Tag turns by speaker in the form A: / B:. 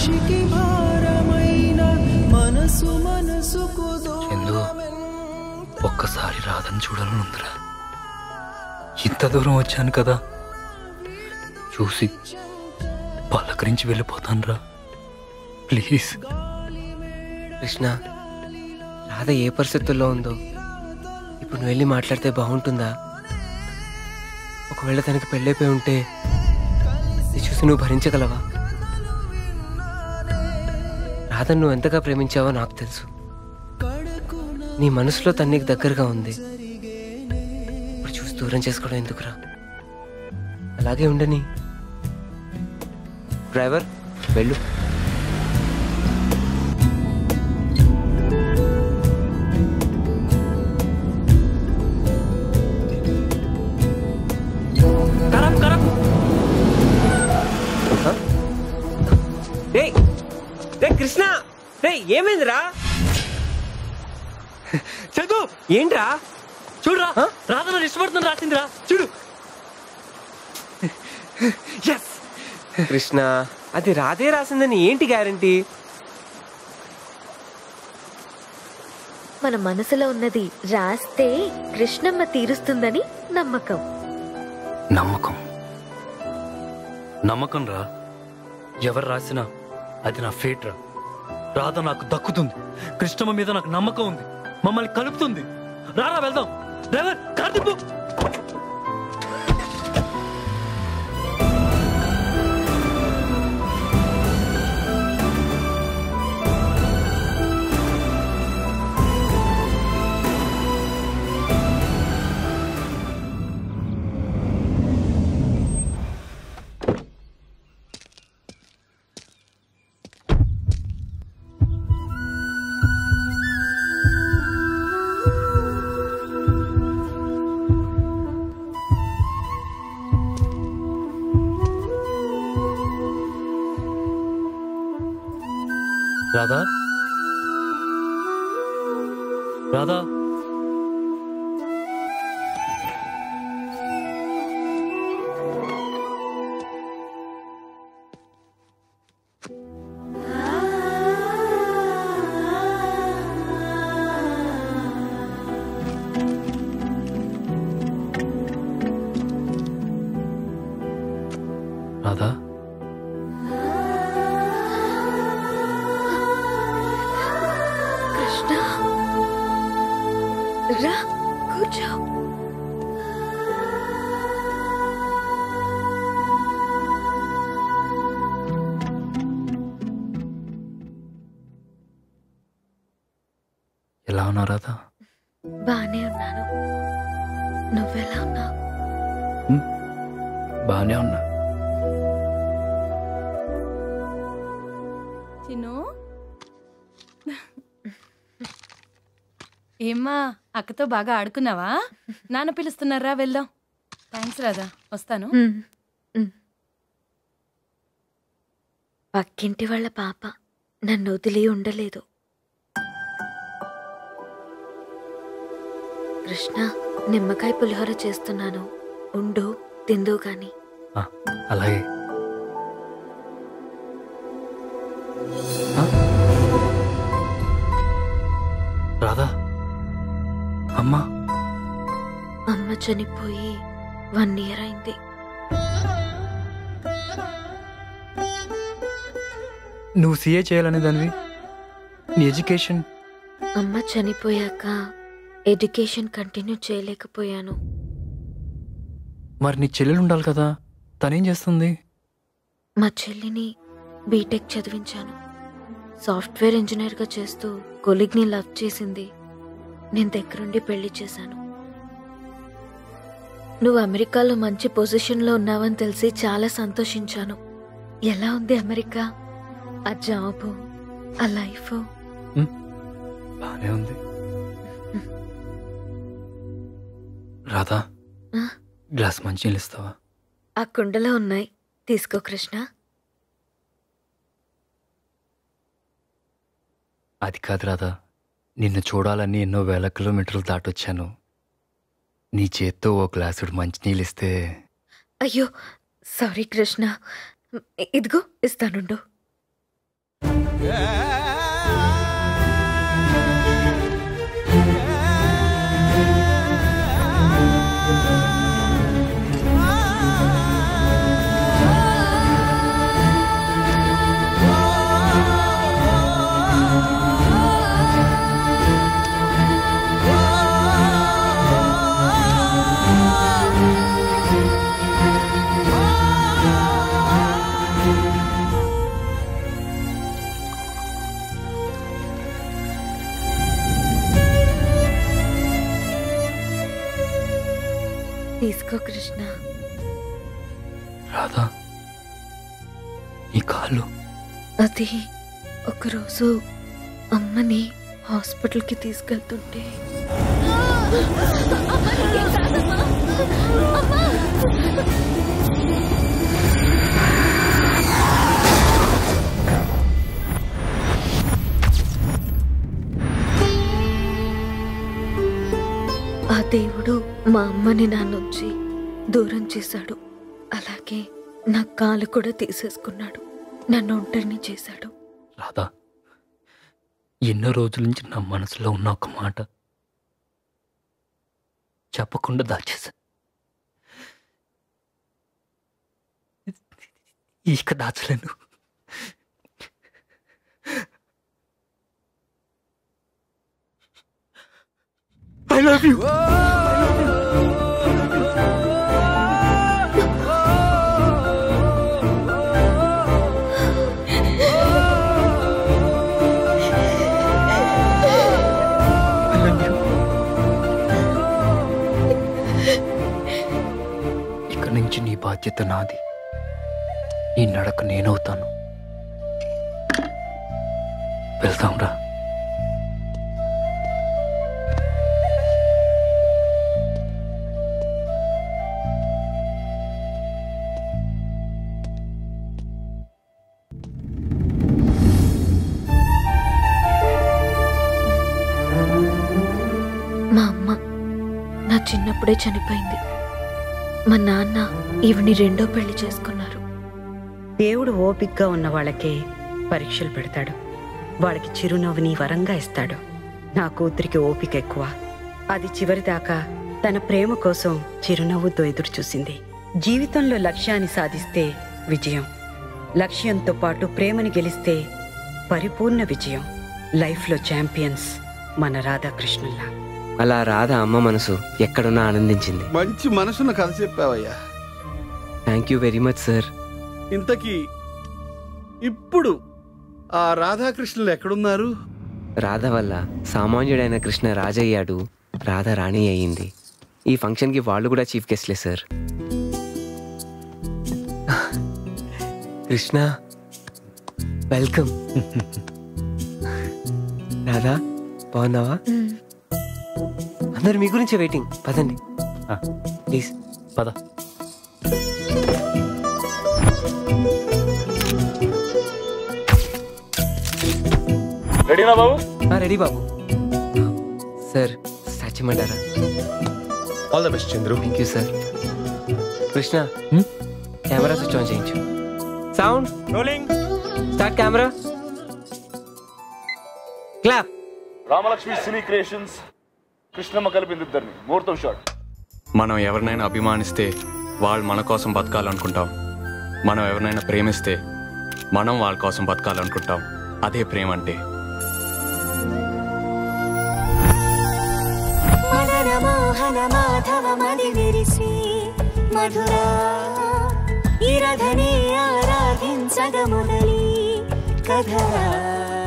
A: మనిషికి భారమైన మనసు మనసుకు
B: చందు ఒక్కసారి రాదని చూడాలని ఉందిరా ఇంత దూరం వచ్చాను కదా చూసి పలకరించి వెళ్ళిపోతానురా ప్లీజ్
C: కృష్ణ రాధ ఏ పరిస్థితుల్లో ఉందో ఇప్పుడు నువ్వు వెళ్ళి మాట్లాడితే బాగుంటుందా ఒకవేళ తనకి పెళ్ళైపోయి ఉంటే ఇది చూసి నువ్వు భరించగలవా రాధను నువ్వు ఎంతగా ప్రేమించావో నాకు తెలుసు నీ మనసులో తను నీకు దగ్గరగా ఉంది ఇప్పుడు చూసి దూరం చేసుకోవడం ఎందుకురా అలాగే ఉండని డ్రైవర్ వెళ్ళు
D: కరప్ కరప్
C: రే రే కృష్ణ రే ఏమైందిరా
D: చదువు
C: ఏంట్రా
D: చూడురా రాధ నన్ను ఇష్టపడుతుంది రాసిందిరా చూడు ఎస్
C: కృష్ణ అది రాధే రాసిందని ఏంటి గ్యారంటీ
E: మన మనసులో ఉన్నది రాస్తే కృష్ణమ్మ తీరుస్తుందని నమ్మకం
B: నమ్మకం నమ్మకం రా ఎవరు రాసినా అది నా ఫేట్ రా రాధ నాకు దక్కుతుంది కృష్ణమ్మ మీద నాకు నమ్మకం ఉంది మమ్మల్ని కలుపుతుంది రారా వెళ్దాం డ్రైవర్ కార్ తిప్పు రాధా రాధా రాధా
E: కృష్ణ రా కూర్చో
B: ఎలా ఉన్నావు రాధా
E: బానే ఉన్నాను నువ్వెలా ఉన్నావు
B: బాగానే ఉన్నా
F: చిన్ను ఏమ్మా అక్కతో బాగా ఆడుకున్నావా నాన్న పిలుస్తున్నారా వెళ్దాం థ్యాంక్స్ రాధా వస్తాను
E: ఉమ్, ఉమ్. పక్కింటి వాళ్ళ పాప నన్ను వదిలి ఉండలేదు కృష్ణ నిమ్మకాయ పులిహోర చేస్తున్నాను ఉండు తిందు గాని
B: ఆ, అలాగే ఆ? రాధా అమ్మా
E: అమ్మ చనిపోయి వన్ ఇయర్ అయింది
B: నువ్వు సీఏ చేయాలనే దానివి నీ ఎడ్యుకేషన్
E: అమ్మ చనిపోయాక ఎడ్యుకేషన్ కంటిన్యూ చేయలేకపోయాను
B: మరి నీ చెల్లెలు ఉండాలి కదా తనేం చేస్తుంది
E: మా చెల్లిని బీటెక్ చదివించాను సాఫ్ట్వేర్ ఇంజనీర్గా చేస్తూ కొలిగ్ని లవ్ చేసింది నేను దగ్గరుండి పెళ్లి చేశాను నువ్వు అమెరికాలో మంచి పొజిషన్లో ఉన్నావని తెలిసి చాలా సంతోషించాను ఎలా ఉంది అమెరికా ఆ జాబు ఆ లైఫ్
B: బానే ఉంది రాధా
E: ఆ?
B: గ్లాస్ మంచినీళ్ళు ఇస్తావా
E: ఆ కుండలో ఉన్నాయి తీసుకో కృష్ణ
B: అది కాదు రాధా నిన్ను చూడాలని ఎన్నో వేల కిలోమీటర్లు దాటొచ్చాను నీ చేత్తో ఓ గ్లాసుడు మంచినీళ్ళు ఇస్తే
E: అయ్యో సారీ కృష్ణ ఇదిగో ఇస్తానుండు తీసుకో కృష్ణ
B: రాధా ఈ కాళ్ళు
E: అది ఒకరోజు అమ్మని హాస్పిటల్కి తీసుకెళ్తుంటే ఆ దేవుడు మా అమ్మని నా నుంచి దూరం చేశాడు అలాగే నా కాలు కూడా తీసేసుకున్నాడు నన్ను ఒంటరిని చేశాడు
B: రాధా ఎన్నో రోజుల నుంచి నా మనసులో ఉన్న ఒక మాట చెప్పకుండా దాచేసా ఇక దాచలేను ఐ లవ్ యూ ఇక నుంచి నీ బాధ్యత నాది నీ నడక నేనవుతాను వెళ్దాం రా
E: మా అమ్మ నా చిన్నప్పుడే చనిపోయింది మా నాన్న ఈవిని రెండో పెళ్లి చేసుకున్నారు
G: దేవుడు ఓపిగ్గా ఉన్న వాళ్ళకే పరీక్షలు పెడతాడు వాళ్ళకి చిరునవ్వుని వరంగా ఇస్తాడు నా కూతురికి ఓపిక ఎక్కువ అది చివరిదాకా తన ప్రేమ కోసం చిరునవ్వుతో ఎదురు చూసింది జీవితంలో లక్ష్యాన్ని సాధిస్తే విజయం లక్ష్యంతో పాటు ప్రేమని గెలిస్తే పరిపూర్ణ విజయం లైఫ్లో ఛాంపియన్స్ మన రాధాకృష్ణుల్లా
C: అలా రాధ అమ్మ మనసు ఎక్కడున్నా ఆనందించింది
H: మంచి మనసున్న కథ చెప్పావయ్యా
C: thank you very much sir
H: ఇంతకీ ఇప్పుడు ఆ రాధాకృష్ణులు ఎక్కడున్నారు
C: రాధ వల్ల సామాన్యుడైన కృష్ణ రాజయ్యాడు రాధ రాణి అయ్యింది ఈ ఫంక్షన్కి వాళ్ళు కూడా చీఫ్ గెస్ట్లే సార్ కృష్ణ వెల్కమ్ రాధా బాగున్నావా అందరు మీ గురించే వెయిటింగ్ పదండి
B: ఆ.
C: ప్లీజ్
B: పద
D: రెడీనా బాబు
C: రెడీ బాబు సార్ సాధ్యమంటారా
I: all the best Chandru
C: thank you sir Krishna
B: Hmm?
C: Camera switch on చేయించు sound
I: rolling
C: start camera clap
D: Ramalakshmi cine creations Krishnamma కలిపింది ఇద్దరిని ముహూర్తం షాట్
J: మనం ఎవరినైనా అభిమానిస్తే వాళ్ళు మన కోసం బతకాలనుకుంటాం మనం ఎవరినైనా ప్రేమిస్తే మనం వాళ్ళ కోసం బతకాలనుకుంటాం అదే ప్రేమ అంటే
K: మదన మోహన మాధవ మది విరిసి మధురా ఇరధనే ఆరాధించగ మొదలి కథ